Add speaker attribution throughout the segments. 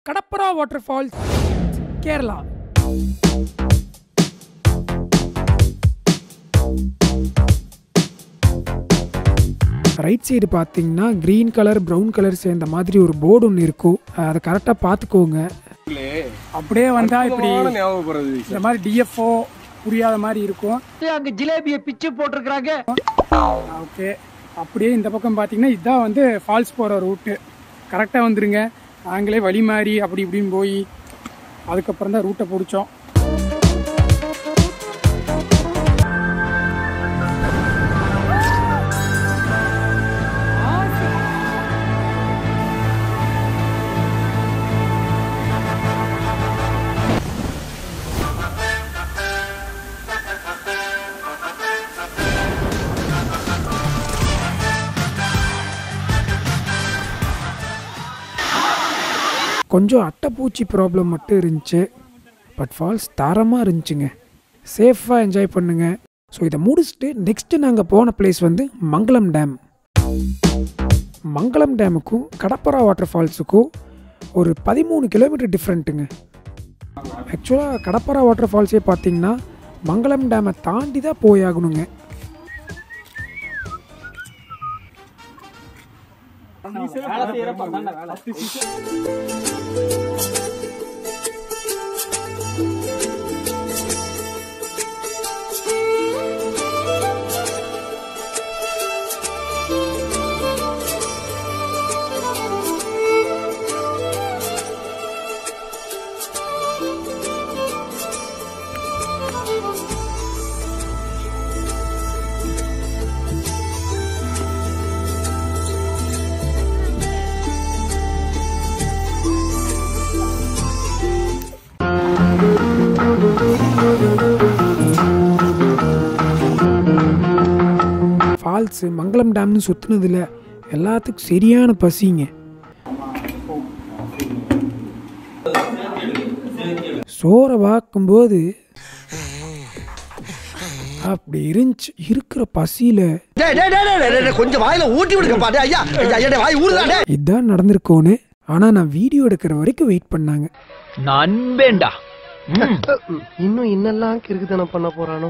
Speaker 1: கடப்பரா water falls Kerala right side பார்த்தீங்கன்னா green colour brown colour சேர்ந்த மாதிரி ஒரு போர்டு ஒன்று இருக்கும் அதை கரெக்டாக பார்த்துக்கோங்க அப்படியே வந்தால் இப்படி
Speaker 2: ஞாபகப்படுறது
Speaker 1: இந்த மாதிரி டிஎஃப்ஓ புரியாத மாதிரி இருக்கும்
Speaker 3: அங்க ஜிலேபிய பிச்சு போட்டிருக்காங்க
Speaker 1: ஓகே அப்படியே இந்த பக்கம் பார்த்தீங்கன்னா இதுதான் வந்து ஃபால்ஸ் போகிற ரூட்டு கரெக்டாக வந்துருங்க நாங்களே வழி மாறி அப்படி இப்படின்னு போய் அதுக்கப்புறம் தான் ரூட்டை பிடிச்சோம் கொஞ்சம் அட்டைப்பூச்சி ப்ராப்ளம் மட்டும் இருந்துச்சு பட் ஃபால்ஸ் தரமாக இருந்துச்சுங்க சேஃபாக என்ஜாய் பண்ணுங்க ஸோ இதை முடிச்சுட்டு நெக்ஸ்ட்டு நாங்கள் போன பிளேஸ் வந்து மங்களம் டேம் மங்களம் டேமுக்கும் கடப்பரா வாட்டர் ஃபால்ஸுக்கும் ஒரு பதிமூணு கிலோமீட்டர் டிஃப்ரெண்ட்டுங்க ஆக்சுவலாக கடப்பரா வாட்டர் ஃபால்ஸே பார்த்தீங்கன்னா மங்களம் டேமை தாண்டி தான் போயாகணுங்க ஃபால்ஸு மங்களம் டேம்னு சுற்றுனதில் எல்லாத்துக்கும் சரியான பசிங்க சோறை பார்க்கும்போது அப்படி இருந்துச்சு இருக்கிற பசியில்
Speaker 3: கொஞ்சம் வாயில ஊட்டி விடுங்க பாட்டு ஐயா ஐயா வாய் ஊறுதாடே
Speaker 1: இதான் நடந்திருக்கோன்னு ஆனால் நான் வீடியோ எடுக்கிற வரைக்கும் வெயிட் பண்ணாங்க
Speaker 3: நண்பேண்டா
Speaker 4: இன்னும் என்னெல்லாம் கிறுக்குத்தனம் பண்ண போறானோ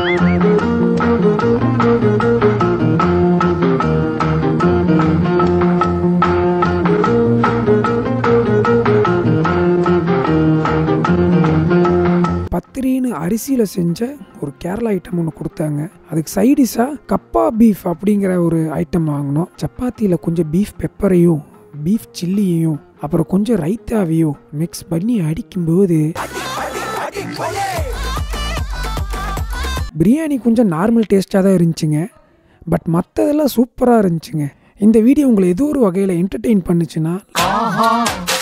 Speaker 1: பத்திரின்னு அரிசியில் செஞ்ச ஒரு கேரளா ஐட்டம் ஒன்று கொடுத்தாங்க அதுக்கு சைடிஷாக கப்பா பீஃப் அப்படிங்கிற ஒரு ஐட்டம் வாங்கினோம் சப்பாத்தியில் கொஞ்சம் பீஃப் பெப்பரையும் பீஃப் சில்லியையும் அப்புறம் கொஞ்சம் ரைத்தாவையும் மிக்ஸ் பண்ணி அடிக்கும்போது பிரியாணி கொஞ்சம் நார்மல் டேஸ்ட்டாக தான் இருந்துச்சுங்க பட் மற்றதெல்லாம் சூப்பராக இருந்துச்சுங்க இந்த வீடியோ உங்களை ஏதோ ஒரு வகையில் என்டர்டெயின் பண்ணுச்சுன்னா